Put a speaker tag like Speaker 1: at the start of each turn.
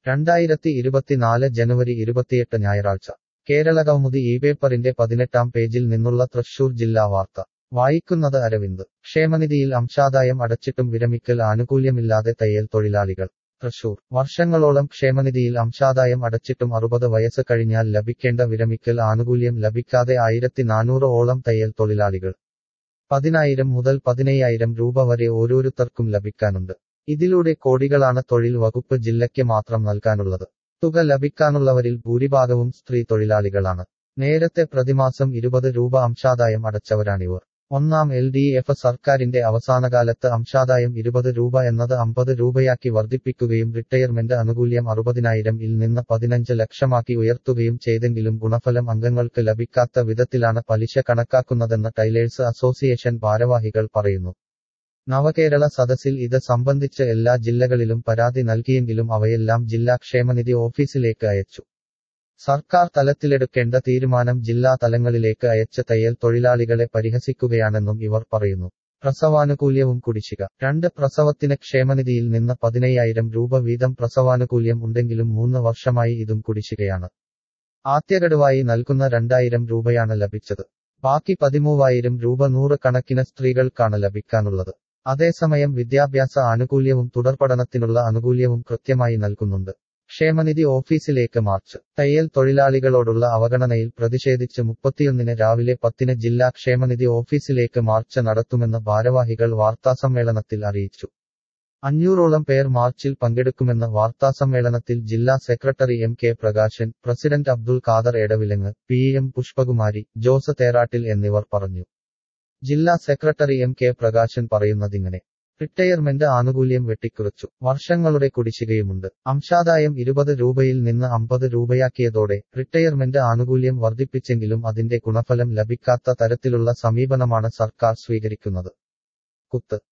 Speaker 1: രണ്ടായിരത്തി ഇരുപത്തിനാല് ജനുവരി ഇരുപത്തിയെട്ട് ഞായറാഴ്ച കേരള കൗമുദി ഈ പേപ്പറിന്റെ പതിനെട്ടാം പേജിൽ നിന്നുള്ള തൃശൂർ ജില്ലാ വാർത്ത വായിക്കുന്നത് അരവിന്ദ് ക്ഷേമനിധിയിൽ അംശാദായം അടച്ചിട്ടും വിരമിക്കൽ ആനുകൂല്യമില്ലാതെ തയ്യൽ തൊഴിലാളികൾ തൃശൂർ വർഷങ്ങളോളം ക്ഷേമനിധിയിൽ അംശാദായം അടച്ചിട്ടും അറുപത് വയസ്സ് കഴിഞ്ഞാൽ ലഭിക്കേണ്ട വിരമിക്കൽ ആനുകൂല്യം ലഭിക്കാതെ ആയിരത്തി നാനൂറ് ഓളം തയ്യൽ തൊഴിലാളികൾ പതിനായിരം മുതൽ പതിനയ്യായിരം രൂപ വരെ ഓരോരുത്തർക്കും ലഭിക്കാനുണ്ട് ഇതിലൂടെ കോടികളാണ് തൊഴിൽ വകുപ്പ് ജില്ലയ്ക്ക് മാത്രം നൽകാനുള്ളത് തുക ലഭിക്കാനുള്ളവരിൽ ഭൂരിഭാഗവും സ്ത്രീ തൊഴിലാളികളാണ് നേരത്തെ പ്രതിമാസം ഇരുപത് രൂപ അംശാദായം അടച്ചവരാണിവർ ഒന്നാം എൽ ഡി എഫ് സർക്കാരിന്റെ അവസാനകാലത്ത് അംശാദായം ഇരുപത് രൂപ എന്നത് അമ്പത് രൂപയാക്കി വർദ്ധിപ്പിക്കുകയും റിട്ടയർമെന്റ് ആനുകൂല്യം അറുപതിനായിരം ഇൽ നിന്ന് പതിനഞ്ച് ലക്ഷമാക്കി ഉയർത്തുകയും ചെയ്തെങ്കിലും ഗുണഫലം അംഗങ്ങൾക്ക് ലഭിക്കാത്ത വിധത്തിലാണ് പലിശ കണക്കാക്കുന്നതെന്ന് ടൈലേഴ്സ് അസോസിയേഷൻ ഭാരവാഹികൾ പറയുന്നു നവകേരള സദസ്സിൽ ഇത് സംബന്ധിച്ച് എല്ലാ ജില്ലകളിലും പരാതി നൽകിയെങ്കിലും അവയെല്ലാം ജില്ലാ ക്ഷേമനിധി ഓഫീസിലേക്ക് അയച്ചു സർക്കാർ തലത്തിലെടുക്കേണ്ട തീരുമാനം ജില്ലാ തലങ്ങളിലേക്ക് അയച്ച തയ്യൽ തൊഴിലാളികളെ പരിഹസിക്കുകയാണെന്നും ഇവർ പറയുന്നു പ്രസവാനുകൂല്യവും കുടിശ്ശിക രണ്ട് പ്രസവത്തിന് ക്ഷേമനിധിയിൽ നിന്ന് പതിനയ്യായിരം രൂപ വീതം പ്രസവാനുകൂല്യം ഉണ്ടെങ്കിലും മൂന്ന് വർഷമായി ഇതും കുടിശ്ശികയാണ് ആദ്യഗഡുവായി നൽകുന്ന രണ്ടായിരം രൂപയാണ് ലഭിച്ചത് ബാക്കി പതിമൂവായിരം രൂപ നൂറ് കണക്കിന് സ്ത്രീകൾക്കാണ് ലഭിക്കാനുള്ളത് അതേസമയം വിദ്യാഭ്യാസ ആനുകൂല്യവും തുടർപഠനത്തിനുള്ള ആനുകൂല്യവും കൃത്യമായി നൽകുന്നുണ്ട് ക്ഷേമനിധി ഓഫീസിലേക്ക് മാർച്ച് തയ്യൽ തൊഴിലാളികളോടുള്ള അവഗണനയിൽ പ്രതിഷേധിച്ച് മുപ്പത്തിയൊന്നിന് രാവിലെ പത്തിന് ജില്ലാ ക്ഷേമനിധി ഓഫീസിലേക്ക് മാർച്ച് നടത്തുമെന്ന് ഭാരവാഹികൾ വാർത്താസമ്മേളനത്തിൽ അറിയിച്ചു അഞ്ഞൂറോളം പേർ മാർച്ചിൽ പങ്കെടുക്കുമെന്ന് വാർത്താസമ്മേളനത്തിൽ ജില്ലാ secretary M K Prakashan president Abdul Khader Edavilangu P M Pushpakumari Jose Therattil എന്നിവർ പറഞ്ഞു ജില്ലാ സെക്രട്ടറി എം കെ പ്രകാശൻ പറയുന്നതിങ്ങനെ റിട്ടയർമെന്റ് ആനുകൂല്യം വെട്ടിക്കുറച്ചു വർഷങ്ങളുടെ കുടിശ്ശികയുമുണ്ട് അംശാദായം ഇരുപത് രൂപയിൽ നിന്ന് അമ്പത് രൂപയാക്കിയതോടെ റിട്ടയർമെന്റ് ആനുകൂല്യം വർദ്ധിപ്പിച്ചെങ്കിലും അതിന്റെ ഗുണഫലം ലഭിക്കാത്ത തരത്തിലുള്ള സമീപനമാണ് സർക്കാർ സ്വീകരിക്കുന്നത് കുത്ത്